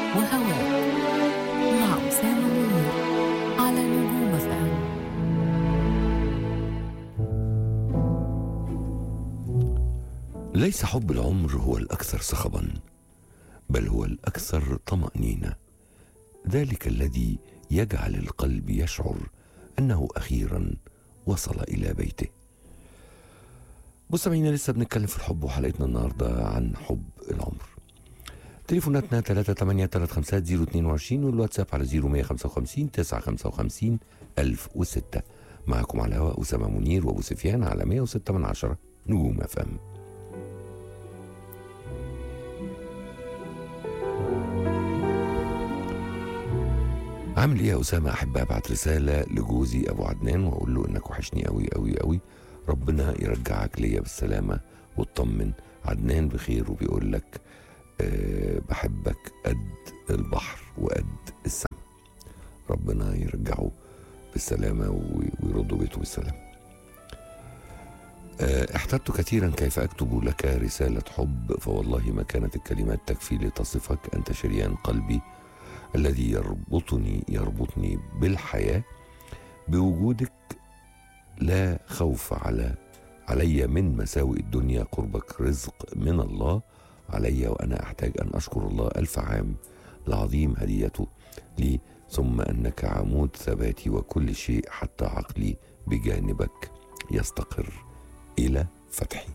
وهواك مع أسامة منير على نجوم فهم ليس حب العمر هو الأكثر صخبا بل هو الأكثر طمأنينة ذلك الذي يجعل القلب يشعر أنه أخيرا وصل إلى بيته مستمعينا لسه بنتكلم في الحب وحلقتنا النهاردة عن حب العمر تليفوناتنا 383 والواتساب على 0155 955 1006 معكم على الهواء أسامة منير وأبو سفيان على 106 من عشرة نجوم أفهم عامل ايه يا اسامه احب ابعت رساله لجوزي ابو عدنان واقول له انك وحشني قوي قوي قوي ربنا يرجعك ليا بالسلامه واطمن عدنان بخير وبيقول لك أه بحبك قد البحر وقد السماء ربنا يرجعه بالسلامه وي- ويرده بيته بالسلامه أه احترت كثيرا كيف اكتب لك رساله حب فوالله ما كانت الكلمات تكفي لتصفك انت شريان قلبي الذي يربطني يربطني بالحياة بوجودك لا خوف على علي من مساوئ الدنيا قربك رزق من الله علي وأنا أحتاج أن أشكر الله ألف عام لعظيم هديته لي ثم أنك عمود ثباتي وكل شيء حتى عقلي بجانبك يستقر إلى فتحي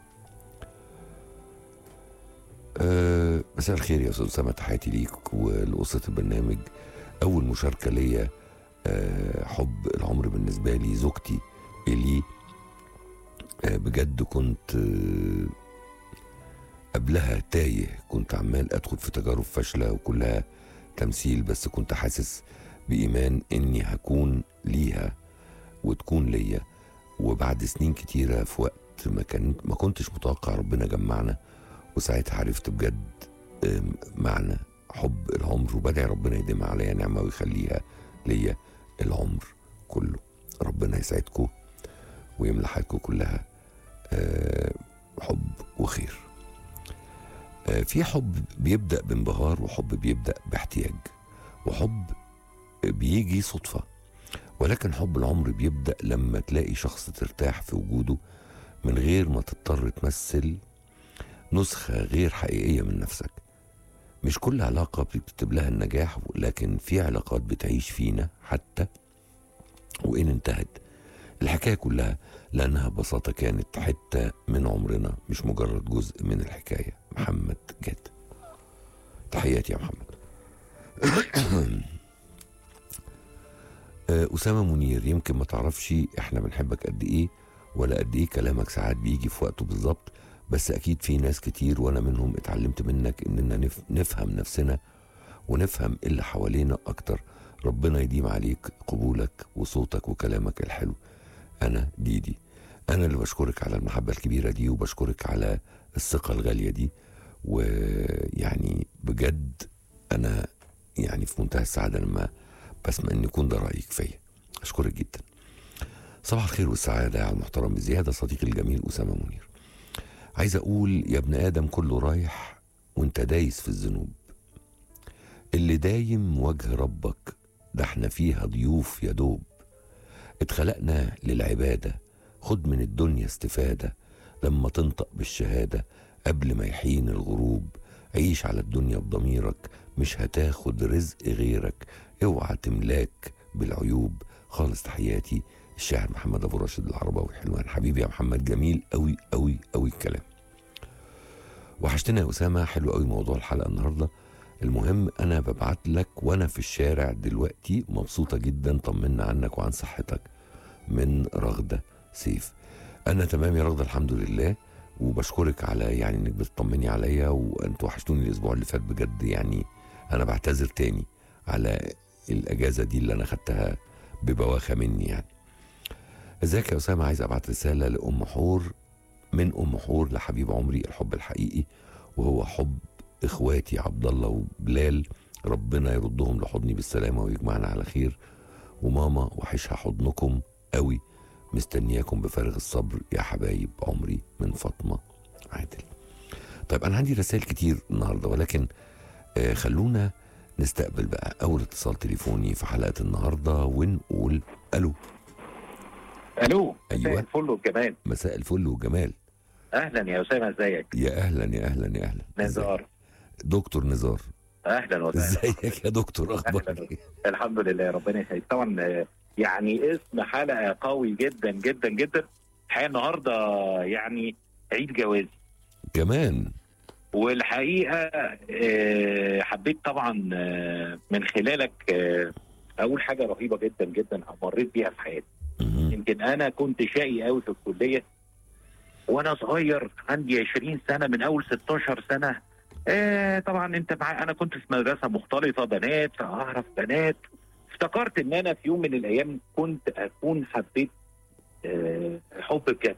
أه مساء الخير يا استاذ اسامه تحياتي ليك ولاسره البرنامج اول مشاركه ليا أه حب العمر بالنسبه لي زوجتي الي أه بجد كنت أه قبلها تايه كنت عمال ادخل في تجارب فاشله وكلها تمثيل بس كنت حاسس بايمان اني هكون ليها وتكون ليا وبعد سنين كتيره في وقت ما كان ما كنتش متوقع ربنا جمعنا وساعتها عرفت بجد آم، معنى حب العمر وبدعي ربنا يديمها عليا نعمة ويخليها ليا العمر كله ربنا يسعدكم ويملى حياتكم كلها آه، حب وخير آه، في حب بيبدأ بانبهار وحب بيبدأ باحتياج وحب بيجي صدفة ولكن حب العمر بيبدأ لما تلاقي شخص ترتاح في وجوده من غير ما تضطر تمثل نسخة غير حقيقية من نفسك مش كل علاقة بتكتب لها النجاح لكن في علاقات بتعيش فينا حتى وإن انتهت الحكاية كلها لأنها ببساطة كانت حتة من عمرنا مش مجرد جزء من الحكاية محمد جاد تحياتي يا محمد آه، أسامة منير يمكن ما تعرفش احنا بنحبك قد ايه ولا قد ايه كلامك ساعات بيجي في وقته بالظبط بس اكيد في ناس كتير وانا منهم اتعلمت منك اننا نف نفهم نفسنا ونفهم اللي حوالينا اكتر ربنا يديم عليك قبولك وصوتك وكلامك الحلو انا ديدي انا اللي بشكرك على المحبة الكبيرة دي وبشكرك على الثقة الغالية دي ويعني بجد انا يعني في منتهى السعادة لما بسمع ان يكون ده رأيك فيا اشكرك جدا صباح الخير والسعادة على المحترم بزيادة صديقي الجميل أسامة منير عايز اقول يا ابن ادم كله رايح وانت دايس في الذنوب اللي دايم وجه ربك ده احنا فيها ضيوف يا دوب اتخلقنا للعبادة خد من الدنيا استفادة لما تنطق بالشهادة قبل ما يحين الغروب عيش على الدنيا بضميرك مش هتاخد رزق غيرك اوعى تملاك بالعيوب خالص تحياتي الشاعر محمد ابو راشد العرباوي حلوان حبيبي يا محمد جميل قوي قوي قوي الكلام وحشتنا يا اسامه حلو قوي موضوع الحلقه النهارده المهم انا ببعت لك وانا في الشارع دلوقتي مبسوطه جدا طمنا عنك وعن صحتك من رغده سيف انا تمام يا رغده الحمد لله وبشكرك على يعني انك بتطمني عليا وانتوا وحشتوني الاسبوع اللي فات بجد يعني انا بعتذر تاني على الاجازه دي اللي انا خدتها ببواخه مني يعني ازيك يا اسامه عايز ابعت رساله لام حور من ام حور لحبيب عمري الحب الحقيقي وهو حب اخواتي عبد الله وبلال ربنا يردهم لحضني بالسلامه ويجمعنا على خير وماما وحشها حضنكم قوي مستنياكم بفارغ الصبر يا حبايب عمري من فاطمه عادل طيب انا عندي رسائل كتير النهارده ولكن آه خلونا نستقبل بقى اول اتصال تليفوني في حلقه النهارده ونقول الو الو أيوة. مساء الفل والجمال مساء الفل والجمال اهلا يا اسامه ازيك يا اهلا يا اهلا يا اهلا نزار إزيك؟ دكتور نزار اهلا وسهلا ازيك يا دكتور اخبارك أهلاً. إيه؟ الحمد لله ربنا يخليك طبعا آه، يعني اسم حلقه قوي جدا جدا جدا الحقيقه النهارده يعني عيد جوازي كمان والحقيقه آه، حبيت طبعا آه، من خلالك آه، اول حاجه رهيبه جدا جدا مريت بيها في حياتي مهم. يمكن انا كنت شقي قوي في الكليه وانا صغير عندي 20 سنه من اول 16 سنه آه طبعا انت مع انا كنت في مدرسه مختلطه بنات فاعرف بنات افتكرت ان انا في يوم من الايام كنت اكون حبيت آه حب بجد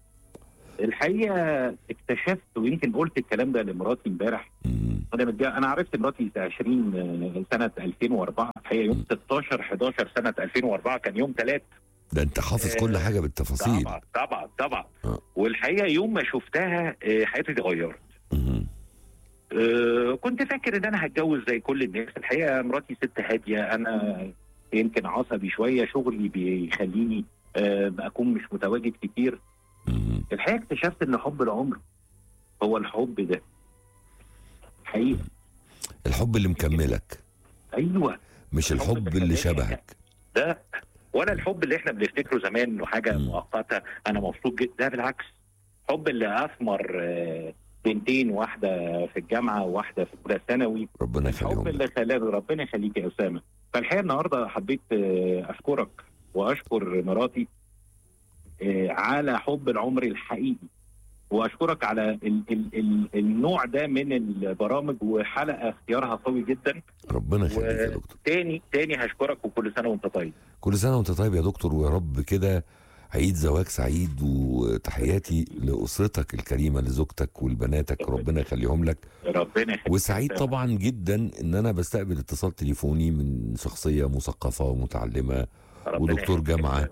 الحقيقه اكتشفت ويمكن قلت الكلام ده لمراتي امبارح مهم. انا متجا... انا عرفت مراتي 20 سنه 2004 الحقيقه يوم 16 11 سنه 2004 كان يوم ثلاث ده انت حافظ كل آه، حاجه بالتفاصيل طبعا طبعا طبعا آه. والحقيقه يوم ما شفتها آه، حياتي اتغيرت مهم. آه، كنت فاكر ان انا هتجوز زي كل الناس الحقيقه مراتي ست هاديه انا يمكن عصبي شويه شغلي بيخليني آه، اكون مش متواجد كتير مهم. الحقيقه اكتشفت ان حب العمر هو الحب ده حقيقه الحب اللي مكملك ايوه مش الحب الحب اللي اللي خلاني شبهك ده ولا الحب اللي احنا بنفتكره زمان انه حاجه مم. مؤقته انا مبسوط جدا ده بالعكس حب اللي اثمر آه، بنتين واحده في الجامعه وواحده في اولى ثانوي ربنا الحب يخليهم اللي لك خلاه ربنا يخليك يا اسامه فالحقيقه النهارده حبيت آه، اشكرك واشكر مراتي آه، على حب العمر الحقيقي واشكرك على ال ال ال النوع ده من البرامج وحلقه اختيارها قوي جدا ربنا يخليك يا و- دكتور تاني تاني هشكرك وكل سنه وانت طيب كل سنه وانت طيب يا دكتور ويا رب كده عيد زواج سعيد وتحياتي لاسرتك الكريمه لزوجتك ولبناتك ربنا يخليهم لك ربنا يخليك وسعيد طبعا جدا ان انا بستقبل اتصال تليفوني من شخصيه مثقفه ومتعلمه ربنا ودكتور يخليك. جامعة.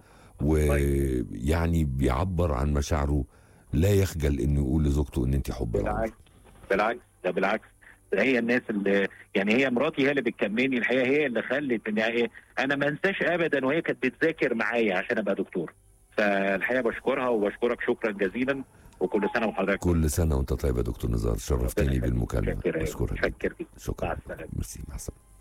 ويعني بيعبر عن مشاعره لا يخجل انه يقول لزوجته ان انت حب العمر بالعكس بالعكس ده بالعكس ده هي الناس اللي يعني هي مراتي هي اللي بتكملني الحقيقه هي اللي خلت ان هي- انا ما انساش ابدا وهي كانت بتذاكر معايا عشان ابقى دكتور فالحقيقه بشكرها وبشكرك شكرا جزيلا وكل سنه وحضرتك كل سنه وانت طيب يا دكتور نزار شرفتني ربنا يخليك. بالمكالمه متشكر أوي. بشكرك متشكر جدا. شكرا مع السلامه ميرسي مع السلامه